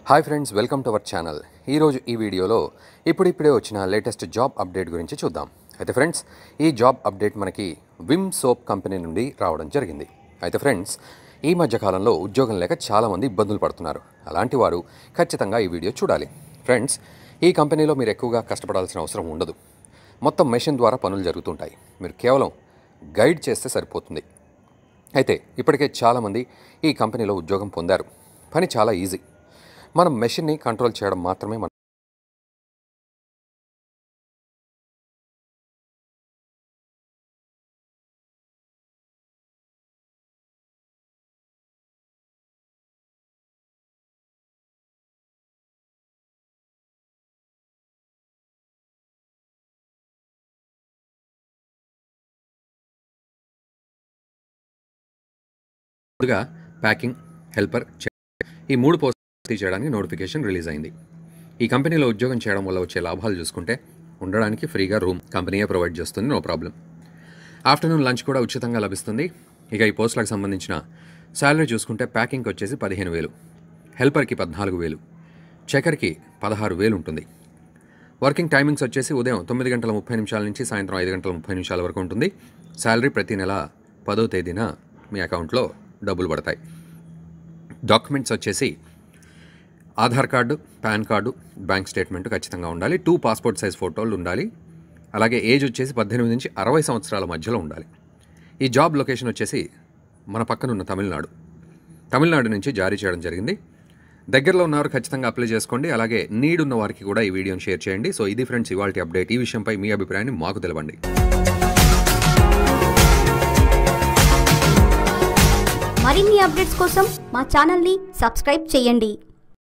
hi friends welcome to our channel ఈరోజు ఈ వీడియోలో ఇప్పుడిప్పుడే వచ్చిన లేటెస్ట్ జాబ్ అప్డేట్ గురించి చూద్దాం అయితే ఫ్రెండ్స్ ఈ జాబ్ అప్డేట్ మనకి విమ్ సోప్ కంపెనీ నుండి రావడం జరిగింది అయితే ఫ్రెండ్స్ ఈ మధ్య కాలంలో ఉద్యోగం లేక చాలామంది ఇబ్బందులు పడుతున్నారు అలాంటి వారు ఖచ్చితంగా ఈ వీడియో చూడాలి ఫ్రెండ్స్ ఈ కంపెనీలో మీరు ఎక్కువగా కష్టపడాల్సిన అవసరం ఉండదు మొత్తం మెషిన్ ద్వారా పనులు జరుగుతుంటాయి మీరు కేవలం గైడ్ చేస్తే సరిపోతుంది అయితే ఇప్పటికే చాలామంది ఈ కంపెనీలో ఉద్యోగం పొందారు పని చాలా ఈజీ మనం మెషిన్ని కంట్రోల్ చేయడం మాత్రమే మన ముందుగా ప్యాకింగ్ హెల్పర్ చెక్ ఈ మూడు పోస్ట్ చేయడానికి నోటిఫికేషన్ రిలీజ్ అయింది ఈ కంపెనీలో ఉద్యోగం చేయడం వల్ల వచ్చే లాభాలు చూసుకుంటే ఉండడానికి ఫ్రీగా రూమ్ కంపెనీయే ప్రొవైడ్ చేస్తుంది నో ప్రాబ్లం ఆఫ్టర్నూన్ లంచ్ కూడా ఉచితంగా లభిస్తుంది ఇక ఈ పోస్టులకు సంబంధించిన శాలరీ చూసుకుంటే ప్యాకింగ్కి వచ్చేసి పదిహేను వేలు హెల్పర్కి పద్నాలుగు వేలు చెకర్కి పదహారు వేలు ఉంటుంది వర్కింగ్ టైమింగ్స్ వచ్చేసి ఉదయం తొమ్మిది గంటల ముప్పై నిమిషాల నుంచి సాయంత్రం ఐదు గంటల ముప్పై నిమిషాల వరకు ఉంటుంది శాలరీ ప్రతి నెల పదో తేదీన మీ అకౌంట్లో డబ్బులు పడతాయి డాక్యుమెంట్స్ వచ్చేసి Aadhaar card PAN card bank statement ఖచ్చితంగా ఉండాలి టూ పాస్పోర్ట్ సైజ్ ఫోటోలు ఉండాలి అలాగే ఏజ్ వచ్చేసి పద్దెనిమిది నుంచి అరవై సంవత్సరాల మధ్యలో ఉండాలి ఈ జాబ్ లొకేషన్ వచ్చేసి మన పక్కనున్న తమిళనాడు తమిళనాడు నుంచి జారీ చేయడం జరిగింది దగ్గరలో ఉన్నవారు ఖచ్చితంగా అప్లై చేసుకోండి అలాగే నీడ్ ఉన్న వారికి కూడా ఈ వీడియోని షేర్ చేయండి సో ఇది ఫ్రెండ్స్ ఇవాళ అప్డేట్ ఈ విషయంపై మీ అభిప్రాయాన్ని మాకు తెలవండి మరిన్ని అప్డేట్స్ కోసం మా ఛానల్ని సబ్స్క్రైబ్ చేయండి